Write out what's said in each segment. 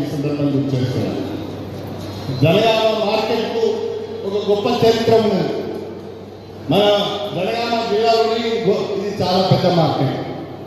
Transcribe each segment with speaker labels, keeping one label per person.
Speaker 1: ఈ సందర్భంగా చేస్తున్నాను జనగామ మార్కెట్కు ఒక గొప్ప చరిత్ర ఉన్నది మన జనగామ జిల్లాలోని గొ- ఇది చాలా పెద్ద మార్కెట్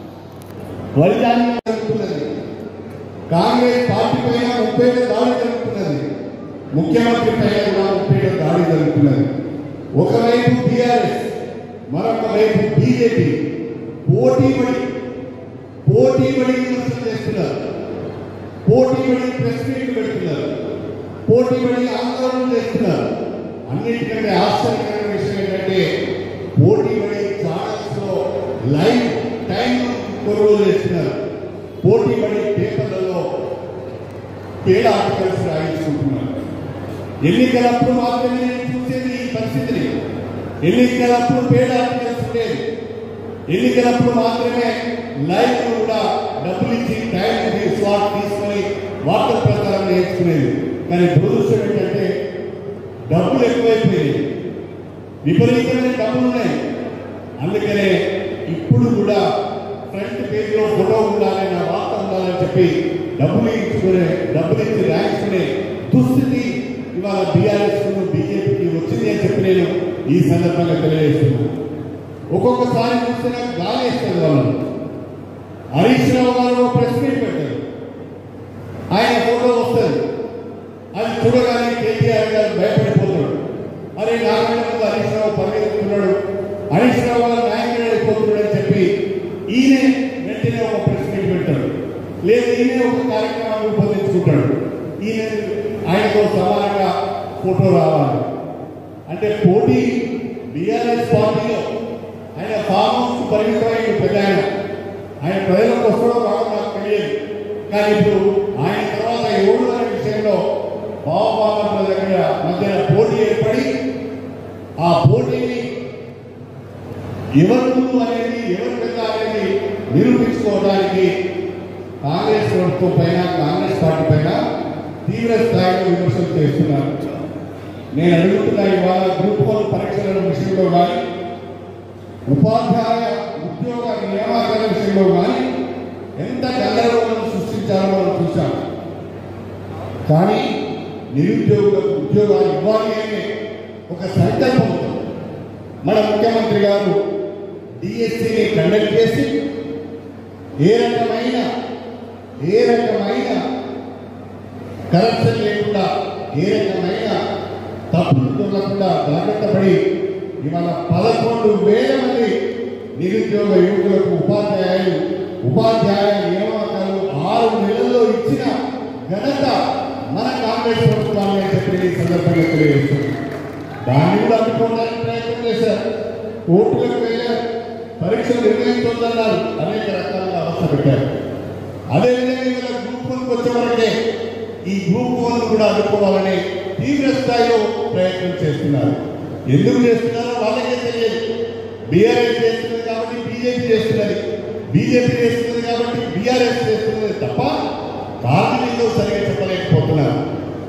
Speaker 1: వరి ధాన్యం జరుగుతున్నది కాంగ్రెస్ పార్టీ పైన ముప్పై ఏళ్ళ దాడి జరుగుతున్నది ముఖ్యమంత్రి పైన కూడా ముప్పై ఏళ్ళ దాడి జరుగుతున్నది ఒకవైపు బీఆర్ఎస్ మరొక వైపు బీజేపీ పోటీ పడి పోటీ పడి విమర్శలు చేస్తున్నారు పోటీ పడి ప్రెస్ మీట్లు పెడుతున్నారు పోటీ పడి ఆందోళన చేస్తున్నారు అన్నిటికంటే ఆశ్చర్యకరమైన విషయం ఏంటంటే పోటీ పడి ఛానల్స్ లో లైవ్ టైం కొనుగోలు చేస్తున్నారు పోటీ పడి పేపర్లలో పేడ ఆర్టికల్స్ రాయించుకుంటున్నారు ఎన్నికలప్పుడు మాత్రమే నేను చూసేది ఈ పరిస్థితిని ఎన్నికలప్పుడు పేడ ఆర్టికల్స్ ఉండేది ఎన్నికలప్పుడు మాత్రమే లైవ్ కూడా డబ్బులు ఇచ్చి టైం స్లాట్ తీసుకొని వార్తల ప్రకారం నేర్చుకునేది కానీ దురదృష్టం ఏంటంటే డబ్బులు ఎక్కువైపోయాయి విపరీతమైన డబ్బులు ఉన్నాయి అందుకనే ఇప్పుడు కూడా ఫ్రంట్ పేజీలో ఫోటో ఉండాలి నా వార్త ఉండాలని చెప్పి డబ్బులు ఇచ్చుకునే డబ్బులు ఇచ్చి రాయించుకునే దుస్థితి ఇవాళ బీఆర్ఎస్ బీజేపీకి వచ్చింది అని చెప్పి నేను ఈ సందర్భంగా తెలియజేస్తున్నాను ఒక్కొక్కసారి చూస్తే నాకు గాలి వేస్తుంది వాళ్ళు హరీష్ రావు గారు ఒక ప్రెస్ మీట్ పెట్టారు ఆయన ఫోటో వస్తుంది అది చూడగానే కేటీఆర్ గారు భయపడిపోతాడు అరే నారాయణ ముందు హరీష్ రావు పరిగెత్తుతున్నాడు హరీష్ రావు గారు నాయకుడు అయిపోతున్నాడు అని చెప్పి ఈయన వెంటనే ఒక ప్రెస్ మీట్ పెట్టాడు లేదు ఈయన ఒక కార్యక్రమాన్ని రూపొందించుకుంటాడు ఈయన ఆయనతో సమానంగా ఫోటో రావాలి అంటే పోటీ బీఆర్ఎస్ పార్టీలో ఆయన ఫామ్ హౌస్ పరిమితమైన పెద్ద ఆయన ఆయన ప్రజలకు వస్తాడో రావడం నాకు తెలియదు కానీ ఇప్పుడు ఆయన తర్వాత ఎవరు అనే విషయంలో బాబాబాల దగ్గర మధ్య పోటీ ఏర్పడి ఆ పోటీని ఎవరు ముందు అనేది ఎవరు పెద్ద అనేది నిరూపించుకోవడానికి కాంగ్రెస్ ప్రభుత్వం పైన కాంగ్రెస్ పార్టీ పైన తీవ్ర స్థాయిలో విమర్శలు చేస్తున్నారు నేను అడుగుతున్నా ఇవాళ గ్రూప్ వన్ పరీక్షల విషయంలో కానీ ఉపాధ్యాయ ఉద్యోగ నియామకాల విషయంలో కానీ ఎంత గందరగోళం సృష్టించారో మనం చూసాం కానీ నిరుద్యోగులకు ఉద్యోగాలు ఇవ్వాలి అనే ఒక సంకల్పంతో మన ముఖ్యమంత్రి గారు డిఎస్సిని కండక్ట్ చేసి ఏ రకమైన ఏ రకమైన కరప్షన్ లేకుండా ఏ రకమైన తప్పులు దొరకకుండా జాగ్రత్త పడి ఇవాళ పదకొండు వేల మంది నిరుద్యోగ యువకులకు ఉపాధ్యాయులు ఉపాధ్యాయ నియామకాలు ఆరు నెలల్లో ఇచ్చిన ఘనత మన కాంగ్రెస్ ప్రభుత్వాన్ని అని చెప్పి ఈ సందర్భంగా తెలియజేస్తుంది దాన్ని కూడా అందుకోవడానికి ప్రయత్నం చేశారు కోర్టులకు వెళ్ళారు పరీక్షలు నిర్వహించొద్దన్నారు అనేక రకాలుగా అవస్థ పెట్టారు అదేవిధంగా ఇవాళ గ్రూప్ వన్కి వచ్చే వరకే ఈ గ్రూప్ వన్ కూడా అందుకోవాలని తీవ్ర స్థాయిలో ప్రయత్నం చేస్తున్నారు ఎందుకు చేస్తున్నారో వాళ్ళకే తెలియదు బీఆర్ఎస్ చేస్తున్నది కాబట్టి బీజేపీ చేస్తున్నది బీజేపీ చేస్తున్నది కాబట్టి బీఆర్ఎస్ చేస్తున్నది తప్ప కారణంలో సరిగా చెప్పలేకపోతున్నారు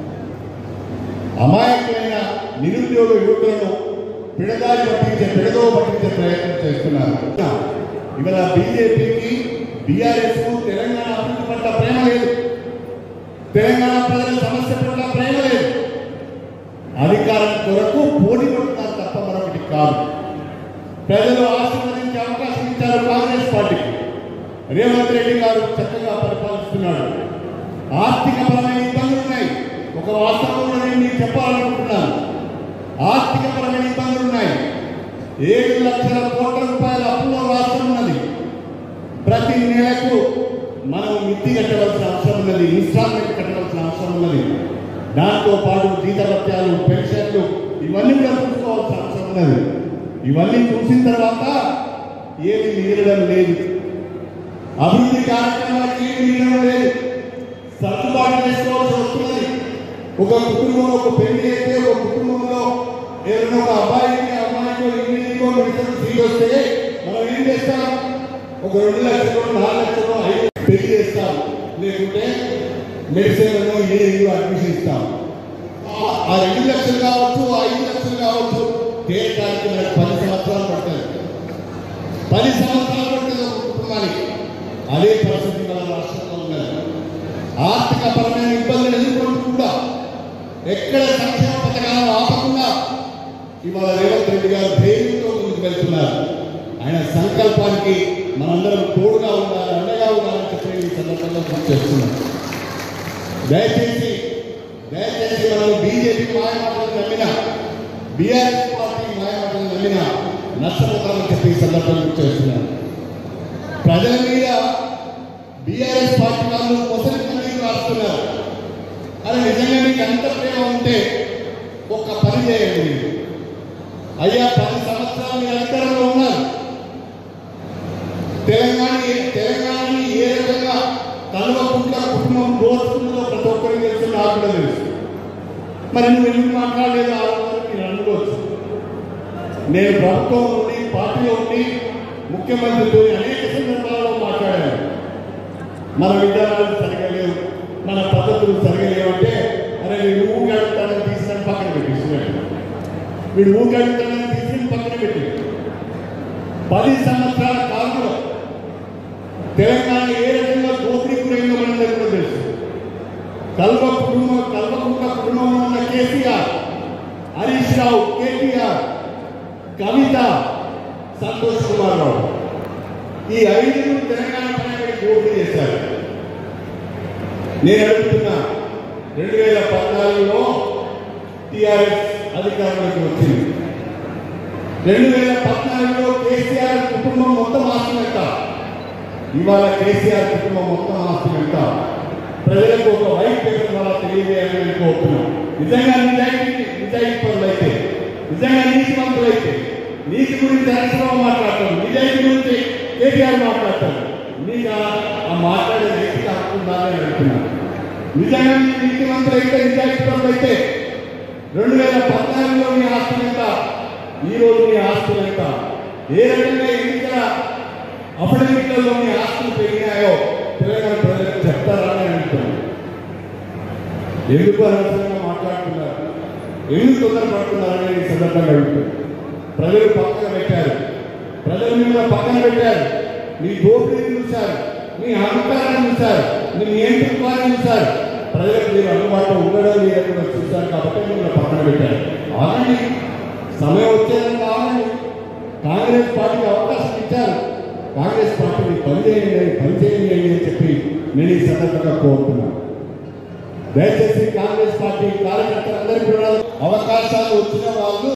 Speaker 1: అమాయకమైన నిరుద్యోగ యువకులను పిడదారి పట్టించే పిడదో పట్టించే ప్రయత్నం చేస్తున్నారు ఇవాళ బీజేపీకి బీఆర్ఎస్ కు తెలంగాణ అభివృద్ధి పట్ల ప్రేమ లేదు తెలంగాణ ప్రజల సమస్య పట్ల ప్రేమ లేదు అధికారం కొరకు పోటీ పడుతున్నారు తప్ప మరొకటి కాదు ప్రజలు ఆశీర్వదించే అవకాశం ఇచ్చారు కాంగ్రెస్ పార్టీకి రేవంత్ రెడ్డి గారు చక్కగా పరిపాలిస్తున్నాడు ఆర్థిక పరమైన ఇబ్బందులు ఉన్నాయి ఒక వాస్తవంలో నేను మీకు చెప్పాలనుకుంటున్నాను ఆర్థిక పరమైన ఇబ్బందులు ఉన్నాయి ఏడు లక్షల కోట్ల రూపాయల అప్పులో రాష్ట్రం ఉన్నది ప్రతి నెలకు మనం మిత్తి కట్టవలసిన అవసరం ఉన్నది ఇన్స్టాల్మెంట్ కట్టవలసిన అవసరం ఉన్నది దాంతో పాటు జీతభత్యాలు పెన్షన్లు ఇవన్నీ కూడా చూసుకోవాల్సిన అవసరం ఉన్నది ఇవన్నీ చూసిన తర్వాత ఏమి మిగలడం లేదు అభివృద్ధి కార్యక్రమాలకు ఏమి మిగలడం లేదు సర్దుబాటు చేసుకోవాల్సి వస్తున్నది ఒక కుటుంబం ఒక పెళ్లి అయితే ఒక కుటుంబంలో ఏదైనా ఒక అబ్బాయికి అమ్మాయికి ఇంగ్లీష్కో మెడిసిన్ సీట్ వస్తే మనం ఏం చేస్తాం ఒక రెండు లక్షలు నాలుగు లక్షలు ఐదు పెళ్లి చేస్తాం లేకుంటే మెడిసిన్ ఇంజనీరింగ్ అడ్మిషన్ ఇస్తాం ఆ- ఆ రెండు లక్షలు కావచ్చు ఆ ఐదు లక్షలు కావచ్చు తేయడానికి మనకు పది సంవత్సరాలు పడుతుంది పది సంవత్సరాలు పడుతుంది ఒక కుటుంబానికి అదే పరిస్థితి మన రాష్ట్రంలో ఉన్నది ఆర్థిక పరమైన ఇబ్బందులు ఎదుర్కొంటూ కూడా ఎక్కడ సంక్షేమ పథకాలను ఆపకుండా ఇవాళ రేవంత్ రెడ్డి గారు ధైర్యంతో ముందుకు వెళ్తున్నారు ఆయన సంకల్పానికి మనందరం తోడుగా ఉండాలి అండగా ఉండాలని చెప్పి ఈ సందర్భంగా గుర్తు చేస్తున్నాం దయచేసి దయచేసి మనం బీజేపీ మాయమాటలు నమ్మిన బీఆర్ఎస్ పార్టీ మాయమాటలు నమ్మిన నష్టపోతామని చెప్పి ఈ సందర్భంగా గుర్తు చేస్తున్నాను ప్రజల మీద బీఆర్ఎస్ పార్టీ వాళ్ళు మొసలి కన్నీరు రాస్తున్నారు అరే నిజంగా మీకు అంత ప్రేమ ఉంటే ఒక్క పని చేయండి మీరు. అయ్యా పది సంవత్సరాలు మీరు అధికారంలో ఉన్నారు తెలంగాణ తెలంగాణని ఏ రకంగా కల్వకుంట్ల కుటుంబం దోచుకుందో ప్రతి ఒక్కరికి తెలుసు నాకు కూడా తెలుసు మరి నువ్వు ఎందుకు మాట్లాడలేదు ఆ రోజు మీరు అనుకోవచ్చు నేను ప్రభుత్వం ఉండి పార్టీలో ఉండి ముఖ్యమంత్రితో అనేక సందర్భాల్లో మాట్లాడాను మన విధానాలు సరిగా లేవు మన పద్ధతులు సరిగా లేవు అంటే అరే వీడు ఊరికి అడుగుతానని తీసుకొని పక్కన పెట్టేసినట్టు వీడు ఊరికి అడుగుతానని తీసుకుని పక్కన పెట్టి పది సంవత్సరాల కాలంలో తెలంగాణ ఏ రకంగా దోపిడీ గురైందో మనందరికీ కూడా తెలుసు కల్వ కుటుంబం కల్వకుంట కుటుంబంలో ఉన్న కేసీఆర్ హరీష్ రావు కేటీఆర్ కవిత సంతోష్ కుమార్ రావు ఈ ఐదుగురు తెలంగాణ పైన దోపిడీ చేశారు నేను అడుగుతున్నా రెండు వేల పద్నాలుగులో టిఆర్ఎస్ అధికారంలోకి వచ్చింది రెండు వేల పద్నాలుగులో కేసీఆర్ కుటుంబం మొత్తం ఆస్తి ఎంత ఇవాళ కేసీఆర్ కుటుంబం మొత్తం ఆస్తి ఎంత ప్రజలకు ఒక వైట్ పేపర్ ద్వారా తెలియజేయాలని కోరుతున్నాం నిజంగా నిజాయితీ నిజాయితీ పనులైతే నిజంగా నీతివంతులైతే నీతి గురించి హరీశ్రావు మాట్లాడతారు నిజాయితీ గురించి కేటీఆర్ మాట్లాడతారు మీకు ఆ- ఆ మాట్లాడే వ్యక్తి హక్కు ఉండాలని అడుగుతున్నాను నిజంగా మీరు నీతివంతులైతే నిజాయితీ పనులైతే రెండు వేల పద్నాలుగులో మీ ఆస్తులు ఎంత ఈ రోజు మీ ఆస్తులు ఎంత ఏ రకంగా ఎన్నికల అఫిడవిట్లలో మీ ఆస్తులు పెరిగినాయో తెలంగాణ ప్రజలకు చెప్తారని అడుగుతున్నాను ఎందుకు అనవసరంగా మాట్లాడుతున్నారు ఎందుకు తొందరపడుతున్నారని ఈ సందర్భంగా అడుగుతున్నాను ప్రజలు పక్కన పెట్టారు ప్రజలు మిమ్మల్ని పక్కన పెట్టారు మీ దోపిడీని చూశారు మీ అహంకారాన్ని చూశారు మీ నియంత్రించాలని చూశారు ప్రజలకు మీరు అందుబాటులో ఉండడం లేకుండా చూశారు కాబట్టి మిమ్మల్ని పక్కన పెట్టారు ఆగండి సమయం వచ్చేదానికి ఆగండి కాంగ్రెస్ పార్టీకి అవకాశం ఇచ్చారు కాంగ్రెస్ పార్టీని పనిచేయండి పనిచేయండి అని చెప్పి నేను ఈ సందర్భంగా కోరుతున్నాను దయచేసి కాంగ్రెస్ పార్టీ కార్యకర్తలందరికీ కూడా అవకాశాలు వచ్చిన వాళ్ళు